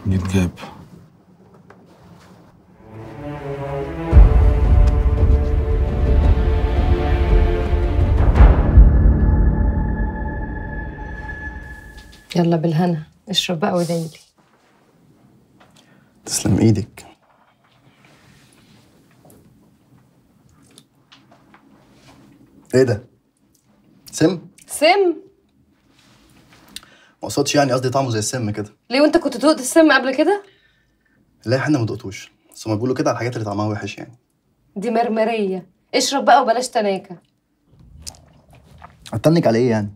نتجاب يلا بالهنا اشرب بقى وادعيلي تسلم ايدك ايه ده؟ سم؟ سم ما قصدش يعني قصدي طعمه زي السم كده ليه وانت كنت دقت السم قبل كده لا احنا ما دقتوش بس هما بيقولوا كده على الحاجات اللي طعمها وحش يعني دي مرمريه اشرب بقى وبلاش تناكه هتنك على ايه يعني؟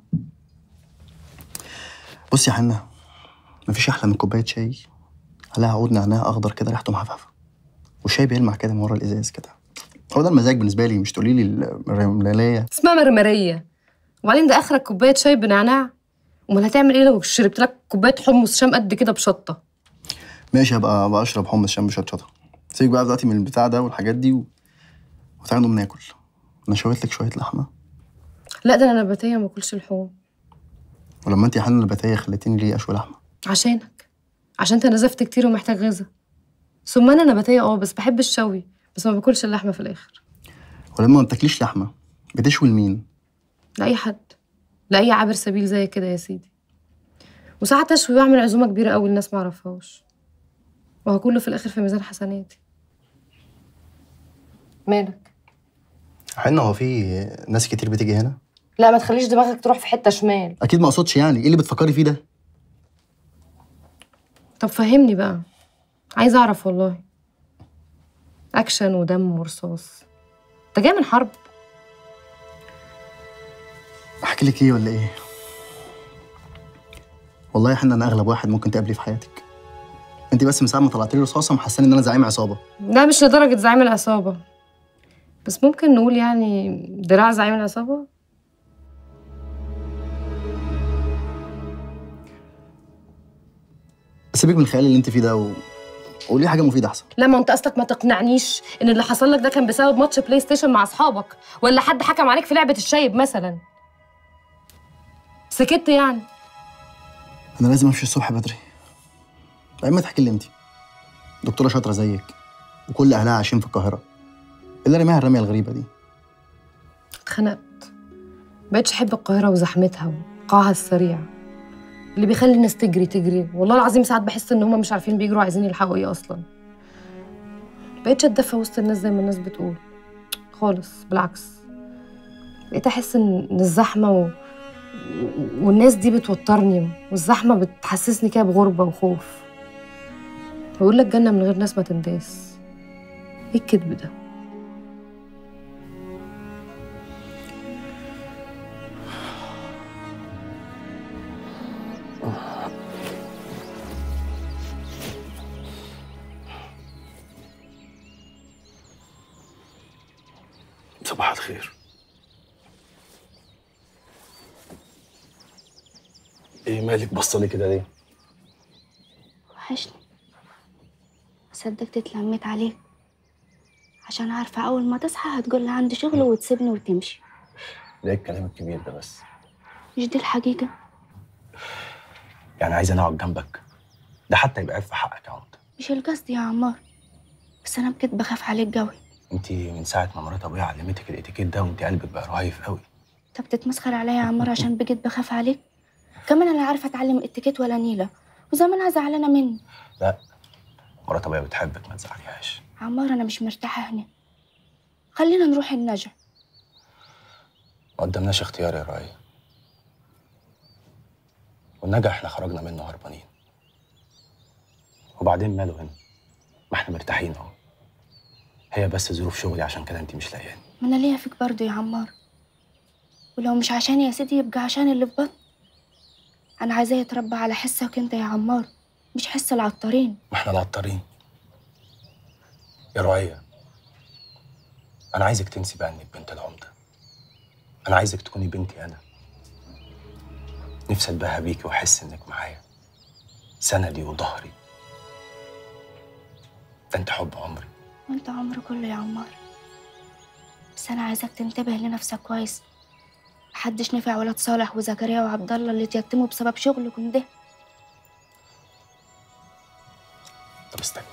بص يا حنا مفيش احلى من كوبايه شاي عليها عود نعناع اخضر كده ريحته محففه والشاي بيلمع كده من ورا الازاز كده هو ده المزاج بالنسبه لي مش تقولي لي المرمليه اسمها مرمريه وبعدين ده اخرك كوبايه شاي بنعناع امال هتعمل ايه لو شربت لك كوبايه حمص شام قد كده بشطه ماشي هبقى بقى اشرب حمص شام بشطشطه سيبك بقى دلوقتي من البتاع ده والحاجات دي و... وتعالوا نقوم ناكل انا شويت لك شويه لحمه لا ده انا نباتيه ما باكلش لحوم ولما انت يا حنا نباتيه خليتيني ليه اشوي لحمه عشانك عشان انت نزفت كتير ومحتاج غذا ثم انا نباتيه اه بس بحب الشوي بس ما باكلش اللحمه في الاخر ولما ما بتاكليش لحمه بتشوي لمين لاي حد لاي عابر سبيل زي كده يا سيدي وساعات اشوي واعمل عزومه كبيره قوي الناس ما اعرفهاش وهو كله في الاخر في ميزان حسناتي مالك حنا هو في ناس كتير بتيجي هنا لا ما تخليش دماغك تروح في حته شمال اكيد ما اقصدش يعني ايه اللي بتفكري فيه ده طب فهمني بقى عايزه اعرف والله اكشن ودم ورصاص انت جاي من حرب احكي لك ايه ولا ايه والله يا حنا انا اغلب واحد ممكن تقابليه في حياتك انت بس من ساعه ما طلعت لي رصاصه محساني ان انا زعيم عصابه لا مش لدرجه زعيم العصابه بس ممكن نقول يعني دراع زعيم العصابه سيبك من الخيال اللي انت فيه ده و... وقولي حاجه مفيده احسن لا ما انت قصدك ما تقنعنيش ان اللي حصل لك ده كان بسبب ماتش بلاي ستيشن مع اصحابك ولا حد حكم عليك في لعبه الشايب مثلا سكت يعني انا لازم امشي الصبح بدري يا اما تحكي لي انت دكتوره شاطره زيك وكل اهلها عايشين في القاهره الا رميها الرميه الغريبه دي اتخنقت بقيتش احب القاهره وزحمتها وقاعها السريع اللي بيخلي الناس تجري تجري والله العظيم ساعات بحس ان هم مش عارفين بيجروا عايزين يلحقوا ايه اصلا بقيتش اتدفى وسط الناس زي ما الناس بتقول خالص بالعكس بقيت احس ان إن الزحمه و... والناس دي بتوترني والزحمه بتحسسني كده بغربه وخوف بقول لك جنه من غير ناس ما تنداس ايه الكذب ده صباح الخير ايه مالك بصلي كده ليه؟ وحشني صدقت اتلميت عليك عشان عارفة أول ما تصحى هتقول لي عندي شغل وتسيبني وتمشي ليه الكلام الكبير ده بس؟ مش دي الحقيقة يعني عايز انا اقعد جنبك ده حتى يبقى عيب في حقك يا عمده مش القصد يا عمار بس أنا بجد بخاف عليك قوي انت من ساعه ما مرات ابويا علمتك الاتيكيت ده وانت قلبك بقى رهيف قوي طب تتمسخر عليا يا عمار عشان بجد بخاف عليك كمان أنا عارفة أتعلم اتيكيت ولا نيلة وزمانها زعلانة مني لا مرات ابويا بتحبك ما تزعليهاش عمار أنا مش مرتاحة هنا خلينا نروح النجع ما قدامناش اختيار يا راي والنجا احنا خرجنا منه هربانين وبعدين ماله هنا ما احنا مرتاحين اهو هي بس ظروف شغلي عشان كده انت مش لاقياني ما أنا ليا فيك برضه يا عمار ولو مش عشان يا سيدي يبقى عشان اللي في بطن أنا عايزاه يتربى على حسك أنت يا عمار مش حس العطارين ما احنا العطارين يا رؤية انا عايزك تنسي بقى انك بنت العمده انا عايزك تكوني بنتي انا نفسي اتباهى بيكي واحس انك معايا سندي وظهري ده انت حب عمري وانت عمر كله يا عمار بس انا عايزاك تنتبه لنفسك كويس محدش نفع ولاد صالح وزكريا وعبد الله اللي اتيتموا بسبب شغلكم ده طب استني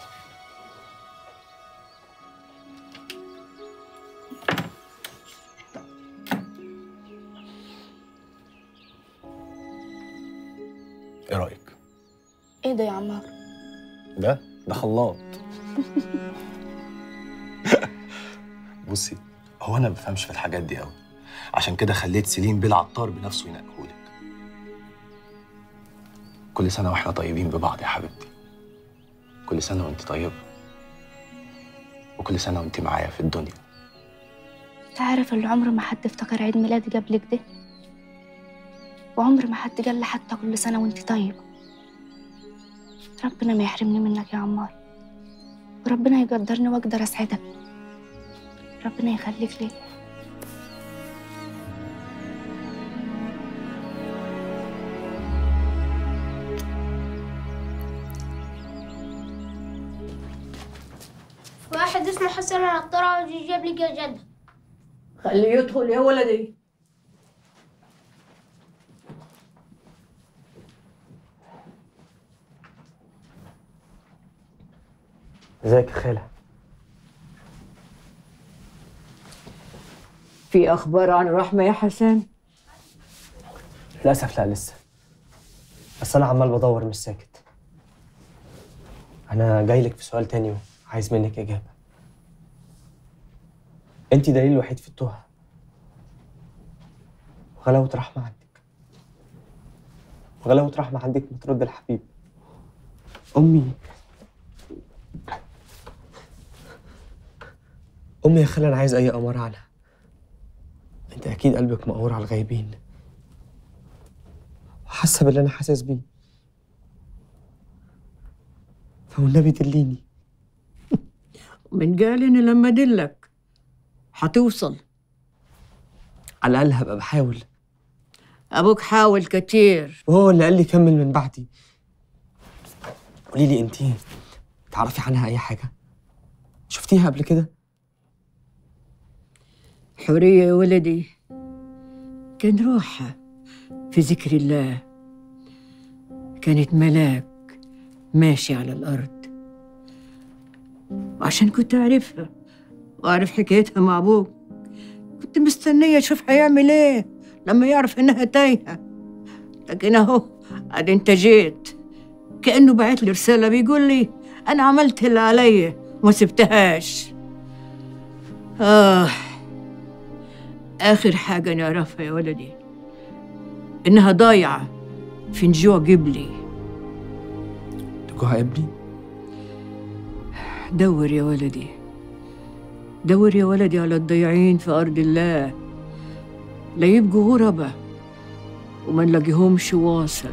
ايه رايك ايه ده يا عمار ده ده خلاط بصي هو انا ما بفهمش في الحاجات دي قوي عشان كده خليت سليم بيه العطار بنفسه ينقهولك كل سنه واحنا طيبين ببعض يا حبيبتي كل سنه وانت طيبه وكل سنه وانت معايا في الدنيا تعرف اللي عمر ما حد افتكر عيد ميلادي قبل كده وعمر ما حد قال لي حتى كل سنة وانت طيبة ربنا ما يحرمني منك يا عمار وربنا يقدرني واقدر اسعدك ربنا يخليك لي واحد اسمه حسن العطار عاوز يجيب لي جدة خليه يدخل يا ولدي ازيك يا خالة في اخبار عن رحمه يا حسن للأسف لا لسه بس أنا عمال بدور مش ساكت أنا جاي لك في سؤال تاني وعايز منك إجابة أنت دليل الوحيد في التوهة وغلاوة رحمة عندك وغلاوة رحمة عندك ما ترد الحبيب أمي أمي يا خالة أنا عايز أي أمارة عنها أنت أكيد قلبك مقهور على الغايبين وحاسه باللي انا حاسس بيه فوالنبي دليني من قال اني لما ادلك حتوصل على الاقل هبقى بحاول ابوك حاول كتير وهو اللي قال لي كمل من بعدي قولي لي انت تعرفي عنها اي حاجه شفتيها قبل كده حوريه يا ولدي كان روحها في ذكر الله كانت ملاك ماشي على الارض وعشان كنت اعرفها واعرف حكايتها مع ابوك كنت مستنيه اشوف هيعمل ايه لما يعرف انها تايهه لكن اهو ادي انت جيت كانه بعت لي رساله بيقول لي انا عملت اللي عليا وما سبتهاش اه اخر حاجه نعرفها يا ولدي انها ضايعه في نجوع قبلي تجوها قبلي دور يا ولدي دور يا ولدي على الضياعين في أرض الله لا يبقوا غربة وما نلاقيهمش واصل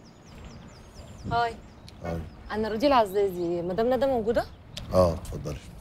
هاي اه انا رودي العزازي مدام ندى موجوده اه اتفضلي